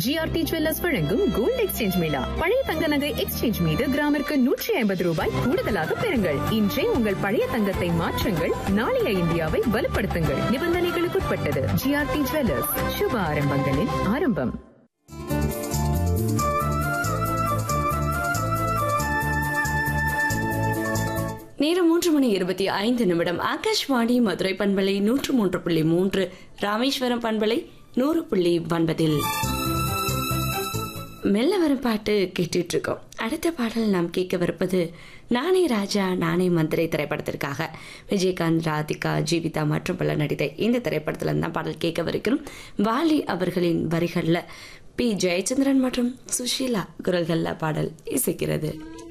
GRT jewellers வழங்கும் gold exchange mela பழைய தங்க நகை எக்ஸ்சேஞ்ச் மீது கிராமிற்கு நூற்றி ஐம்பது ரூபாய் கூடுதலாக பெறுங்கள் இன்றே உங்கள் பழைய தங்கத்தை மாற்றுங்கள் நாளைய இந்தியாவை வலுப்படுத்துங்கள் நிபந்தனைகளுக்குட்பட்டது ஜிஆர்டி ஜுவல்லர்ஸ் சுப ஆரம்பங்களின் ஆரம்பம் நேரம் மூன்று மணி இருபத்தி ஐந்து நிமிடம் ஆகாஷ்வாணி மதுரை பண்பலை நூற்று மூன்று புள்ளி மூன்று ராமேஸ்வரம் பண்பலை நூறு புள்ளி ஒன்பதில் மெல்ல வரும் பாட்டு கேட்டுட்டு இருக்கோம் அடுத்த பாடல் நாம் கேட்கவிருப்பது நானே ராஜா நானே மந்திரை திரைப்படத்திற்காக விஜயகாந்த் ராதிகா ஜீவிதா மற்றும் பல நடித்த இந்த திரைப்படத்தில் தான் பாடல் கேட்கவிருக்கிறோம் வாலி அவர்களின் வரிகளில் பி ஜெயச்சந்திரன் மற்றும் சுஷீலா குரல்களில் பாடல் இசைக்கிறது